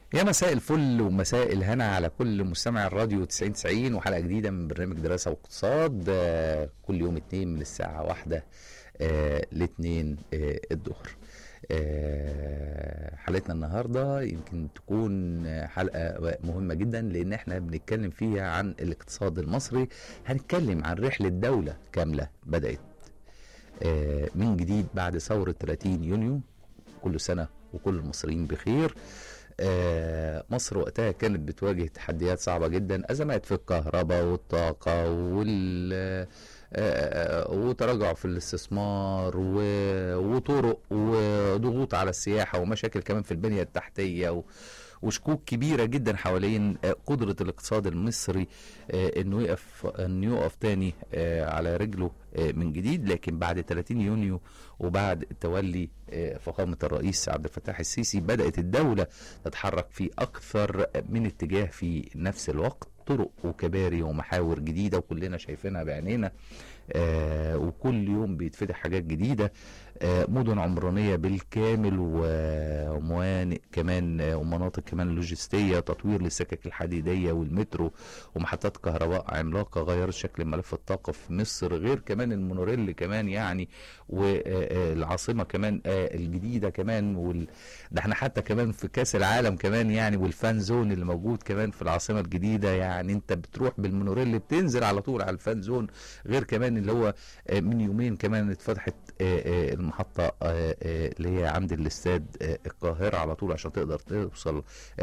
يا مساء الفل ومساء الهنا على كل مستمع الراديو 90 90 وحلقه جديده من برنامج دراسه واقتصاد آه، كل يوم اتنين من الساعه واحدة آه، لاتنين آه، الظهر آه، حلقتنا النهارده يمكن تكون حلقه مهمه جدا لان احنا بنتكلم فيها عن الاقتصاد المصري هنتكلم عن رحله دوله كامله بدات آه، من جديد بعد ثوره 30 يونيو كل سنه وكل المصريين بخير آه، مصر وقتها كانت بتواجه تحديات صعبة جدا أزمات في الكهرباء والطاقة وال آه، آه، وتراجع في الاستثمار و- وطرق وضغوط على السياحة ومشاكل كمان في البنية التحتية و- وشكوك كبيرة جدا حوالين آه، قدرة الاقتصاد المصري آه، انه يقف انه يقف تاني آه، على رجله آه، من جديد لكن بعد 30 يونيو وبعد تولي آه، فخامة الرئيس عبد الفتاح السيسي بدأت الدولة تتحرك في أكثر من اتجاه في نفس الوقت طرق وكباري ومحاور جديدة وكلنا شايفينها بعينينا آه وكل يوم بيتفتح حاجات جديدة آه مدن عمرانية بالكامل وموانئ كمان آه ومناطق كمان لوجستية تطوير للسكك الحديدية والمترو ومحطات كهرباء عملاقة غيرت شكل ملف الطاقة في مصر غير كمان المونوريل كمان يعني والعاصمة كمان آه الجديدة كمان وال... ده احنا حتى كمان في كاس العالم كمان يعني والفان زون اللي موجود كمان في العاصمة الجديدة يعني انت بتروح بالمونوريل بتنزل على طول على الفان زون غير كمان اللي هو آه، من يومين كمان اتفتحت آه، آه، المحطة آه، آه، اللي هي عند الاستاد آه، القاهرة على طول عشان تقدر توصل